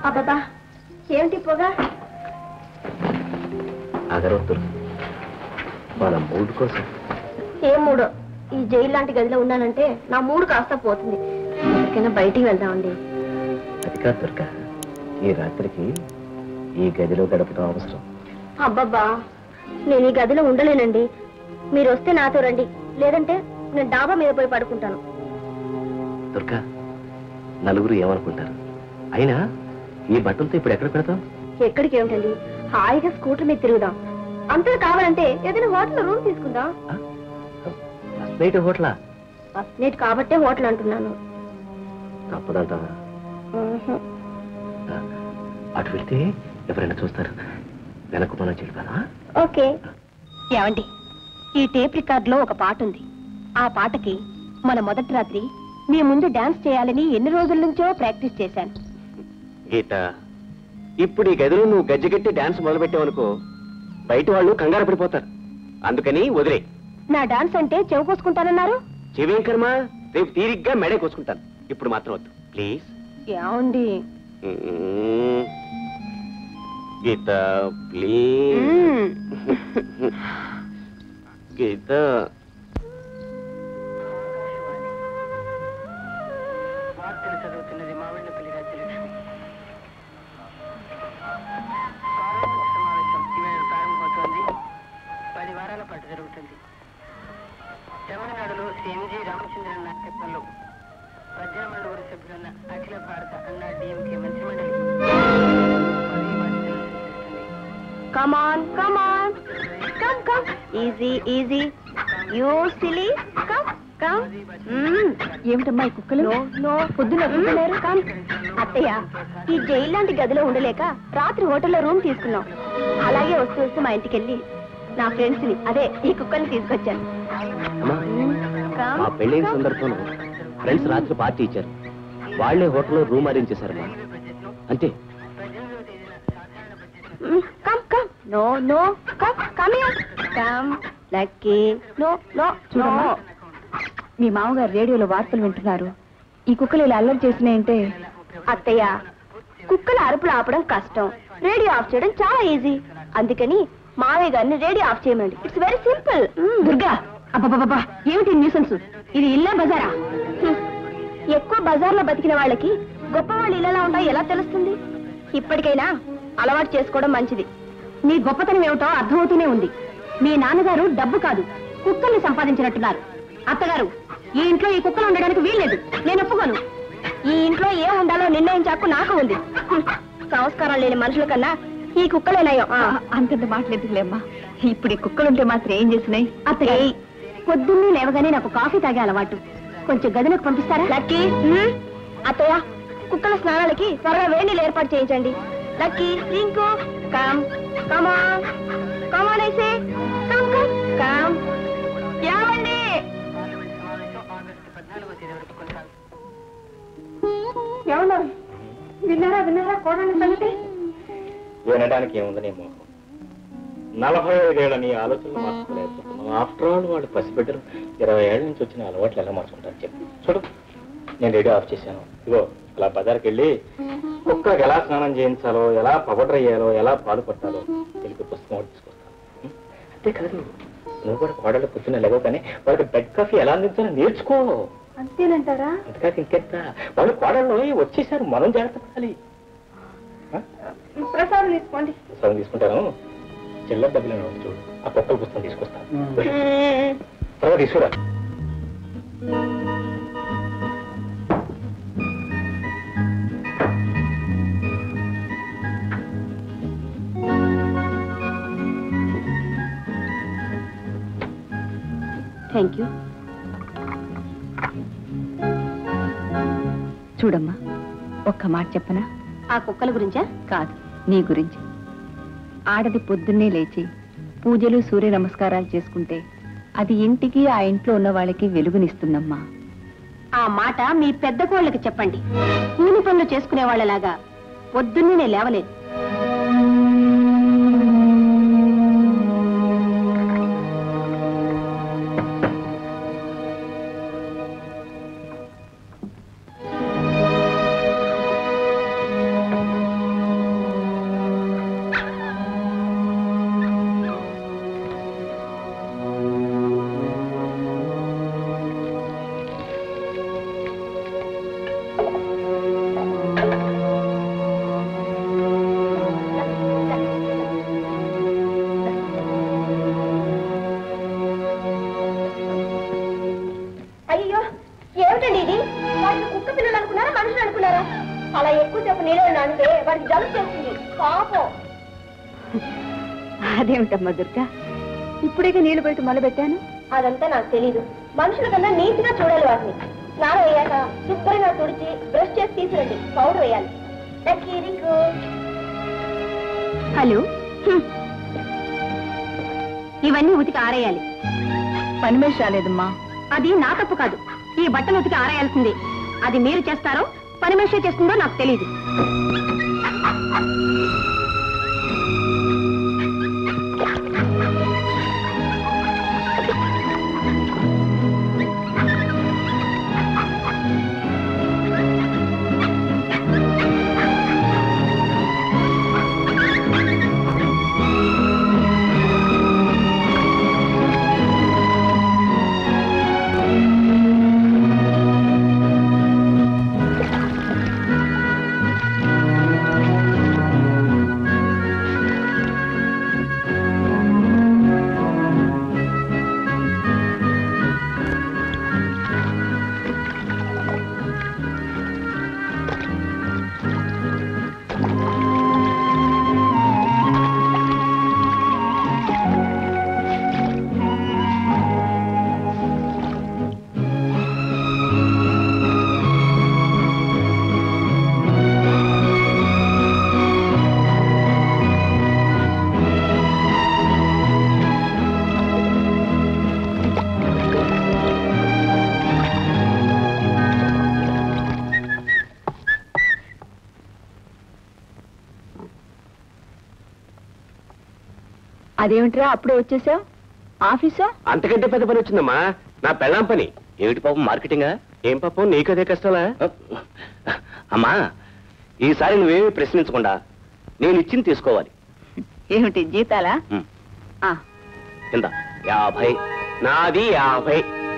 అబ్బబ్బా ఏమిటి పొగ అగరవద్దు మన మూడు కోసం ఏం మూడో ఈ జైలు లాంటి గదిలో ఉన్నానంటే నా మూడు కాస్త పోతుంది ఎక్కడికైనా బయటికి వెళ్దామండి అది కాదు దుర్గా ఈ రాత్రికి ఈ గదిలో గడపడం అవసరం అబ్బబ్బా నేను ఈ గదిలో ఉండలేనండి మీరు వస్తే నాతో రండి లేదంటే నేను డాబా మీద పోయి పడుకుంటాను దుర్గా నలుగురు ఏమనుకుంటారు అయినా ఈ బట్టలతో ఇప్పుడు ఎక్కడ పెడతాం ఎక్కడికి ఏమిటండి హాయిగా స్కూటర్ మీద తిరుగుదాం అంతా కావాలంటే ఏదైనా హోటల్ రూమ్ తీసుకుందాం ఫస్ట్ నైట్ హోటలా ఫస్ట్ నైట్ కాబట్టే హోటల్ అంటున్నాను తప్పదంటావా ఊహు. ఆ, అటు వెళ్తే ఎవరైనా చూస్తారు వెనక్కు మనం చెడిపోదా ఓకే ఏమండి ఈ టేప్ రికార్డ్ లో ఒక పాట ఉంది ఆ పాటకి మన మొదటి రాత్రి మీ ముందు డాన్స్ చేయాలని ఎన్ని రోజుల నుంచో ప్రాక్టీస్ చేశాను గీత ఇప్పుడు ఈ గదిలో నువ్వు గజ్జెగట్టి డాన్స్ మొదలుపెట్టావనుకో బయట వాళ్ళు కంగారు పడిపోతారు అందుకని వదిలే నా డాన్స్ అంటే చెవు కోసుకుంటానన్నారు చెవేం కర్మ రేపు తీరిగ్గా మెడే కోసుకుంటాను ఇప్పుడు మాత్రం వద్దు ప్లీజ్ ఏమండి గీత ప్లీజ్ మ్మ్. గీత వార్తలు చదువుతున్నది మావిళ్ళపల్లి రాజ్యలక్ష్మి పార్లమెంట్ సమావేశం ఇవాళ ప్రారంభమవుతోంది పది వారాల పాటు జరుగుతుంది తమిళనాడులో శ్రీ ఎంజి రామచంద్రన్ నాయకత్వంలో పద్దెనిమిది సభ్యులున్న అఖిల భారత అన్నా డిఎంకే మంత్రిమండలి పదవి బాధ్యతలు స్వీకరిస్తుంది Come on, come on. Come, come. Easy, easy. You silly. Come, come. ఏమిటమ్మా ఈ కుక్కలు నో నో పొద్దున కుక్కలేరు కమ్ అత్తయ్య ఈ జైలు లాంటి గదిలో ఉండలేక రాత్రి హోటల్లో రూమ్ తీసుకున్నాం అలాగే వస్తూ వస్తూ మా ఇంటికి వెళ్ళి నా ఫ్రెండ్స్ ని అదే ఈ కుక్కల్ని తీసుకొచ్చాను అమ్మా Come, మా పెళ్ళైన come. సందర్భంలో ఫ్రెండ్స్ రాత్రి పార్టీ ఇచ్చారు వాళ్లే హోటల్లో రూమ్ అరేంజ్ చేశారమ్మా అంతే Mm, come, come. No, no. Come, come here. Come. Lucky. No, no, no. మీ మామగారు రేడియోలో వార్తలు వింటున్నారు ఈ కుక్కలు ఇలా అల్లరి చేసినాయంటే అత్తయ్య కుక్కల అరుపులు ఆపడం కష్టం రేడియో ఆఫ్ చేయడం చాలా ఈజీ అందుకని మావయ్య గారిని రేడియో ఆఫ్ చేయమండి ఇట్స్ వెరీ సింపుల్ దుర్గా అబ్బబ్బబ్బా ఏమిటి న్యూసెన్స్ ఇది ఇల్లా బజారా ఎక్కువ బజార్లో బతికిన వాళ్ళకి గొప్ప వాళ్ళు ఇళ్ళలా ఉంటాయో ఎలా తెలుస్తుంది ఇప్పటికైనా అలవాటు చేసుకోవడం మంచిది నీ గొప్పతనం ఏమిటో అర్థమవుతూనే ఉంది మీ నాన్నగారు డబ్బు కాదు కుక్కల్ని సంపాదించినట్టున్నారు అత్తగారు ఈ ఇంట్లో ఈ కుక్కలు ఉండడానికి వీల్లేదు నేను ఒప్పుకోను ఈ ఇంట్లో ఏం ఉండాలో నిర్ణయించాకు నాకు ఉంది హ్మ్. సంస్కారం లేని మనుషుల కన్నా ఈ కుక్కలేనయ్యో ఆ, అంతంత మాటలేదులేమ్మా ఇప్పుడు ఈ కుక్కలుంటే మాత్రం ఏం చేసినాయి అత్తయ్య పొద్దున్నే లేవగానే నాకు కాఫీ తాగే అలవాటు కొంచెం గదిలోకి పంపిస్తారా లక్కీ హ్మ్? అత్తయ్య కుక్కల స్నానాలకి త్వరగా వేడి నీళ్ళు ఏర్పాటు చేయించండి Lucky Rinku come come on come on ఐసే కమ్ కమ్ కమ్ ఏమండి పార్లమెంట్ సమావేశం ఆగస్టు పద్నాలుగో తేదీ వరకు కొనసాగుతుంది ఏమన్నారు విన్నారా విన్నారా కోడని సంగతి వినడానికి ఏముందని మోహం నలభై ఐదేళ్ల నీ ఆలోచనలు మార్చుకోలేకపోతున్నావు ఆఫ్టర్ ఆల్ వాళ్ళు పసిబిడ్డలు ఇరవై ఏళ్ళ నుంచి వచ్చిన అలవాట్లు ఎలా మార్చుకుంటారు చెప్పు చూడు నేను రేడియో ఆఫ్ చేశాను ఇగో అలా బజార్కి వెళ్ళి కుక్కకి ఎలా స్నానం చేయించాలో ఎలా పౌడర్ అయ్యాలో ఎలా పాలు పట్టాలో తెలిపి పుస్తకం ఒకటి తీసుకొస్తాను ఉం? అంతేకాదు నువ్వు కూడా కోడలు పొద్దున్న లేవో కానీ వాళ్ళకి బెడ్ కాఫీ ఎలా అందించాలో నేర్చుకో అంతేనంటారా అంతేకాదు ఇంకెంత వాళ్ళు కోడల్లో వచ్చేసారు మనం జాగ్రత్త పడాలి ఆ? ప్రసాదం తీసుకోండి పుస్తకం తీసుకుంటాను చిల్లర డబ్బులు ఏమైనా ఉంటే చూడు ఆ కుక్కల పుస్తకం తీసుకొస్తాను తర్వాత తీసుకురా థ్యాంక్ యూ చూడమ్మా ఒక్క మాట చెప్పనా ఆ కుక్కల గురించా కాదు నీ గురించి ఆడది పొద్దున్నే లేచి పూజలు సూర్య నమస్కారాలు చేసుకుంటే అది ఇంటికి ఆ ఇంట్లో ఉన్న వాళ్ళకి వెలుగునిస్తుందమ్మా ఆ మాట మీ పెద్ద కోళ్ళకి చెప్పండి కూలి పనులు చేసుకునే వాళ్ళలాగా పొద్దున్నే నేను లేవలేదు అలా ఎక్కువసేపు నీళ్ళు నానితే వాడికి జలుబు చేస్తుంది పాపం అదేమిటమ్మా దుర్గా ఇప్పుడే నీళ్లు పెట్టి మొదలుపెట్టాను అదంతా నాకు తెలీదు మనుషుల కన్నా నీట్ గా చూడాలి వాటిని స్నానం అయ్యాక శుభ్రంగా తుడిచి బ్రష్ చేసి తీసుకురండి పౌడర్ వేయాలి లక్కీరికు. హలో హ్మ్. ఇవన్నీ ఉతికి ఆరేయాలి పనిమేష్ రాలేదమ్మా అది నా తప్పు కాదు ఈ బట్టలు ఉతికి ఆరేయాల్సింది అది మీరు చేస్తారో పనిమేషే చేస్తుందో నాకు తెలియదు అదేమిట్రా అప్పుడే వచ్చేసావు ఆఫీసా అంతకంటే పెద్ద పని వచ్చిందమ్మా నా పెళ్ళాం పని ఏమిటి పాపం మార్కెటింగా ఏం పాపం నీకదే కష్టాలా అమ్మా ఈసారి నువ్వేమీ ప్రశ్నించకుండా నేను ఇచ్చింది తీసుకోవాలి ఏమిటి జీతాలా ఉమ్, ఆ, కింద యాభై నాది యాభై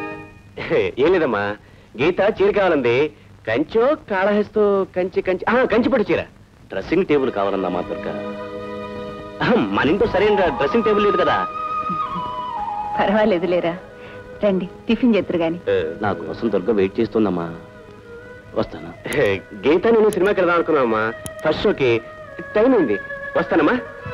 ఏం లేదమ్మా గీత చీర కావాలంది కంచో కాళహస్తో కంచి కంచి ఆ, కంచిపట్టు చీర డ్రెస్సింగ్ టేబుల్ కావాలన్నా మా దుర్గా అహం, మన ఇంట్లో సరైన డ్రెస్సింగ్ టేబుల్ లేదు కదా పర్వాలేదు లేరా రండి టిఫిన్ చేద్దరు గాని నా కోసం దుర్గ వెయిట్ చేస్తుందమ్మా వస్తాను గీత నేను సినిమాకి వెళ్దాం అనుకున్నామమ్మా ఫస్ట్ షోకి టైం అయింది వస్తానమ్మా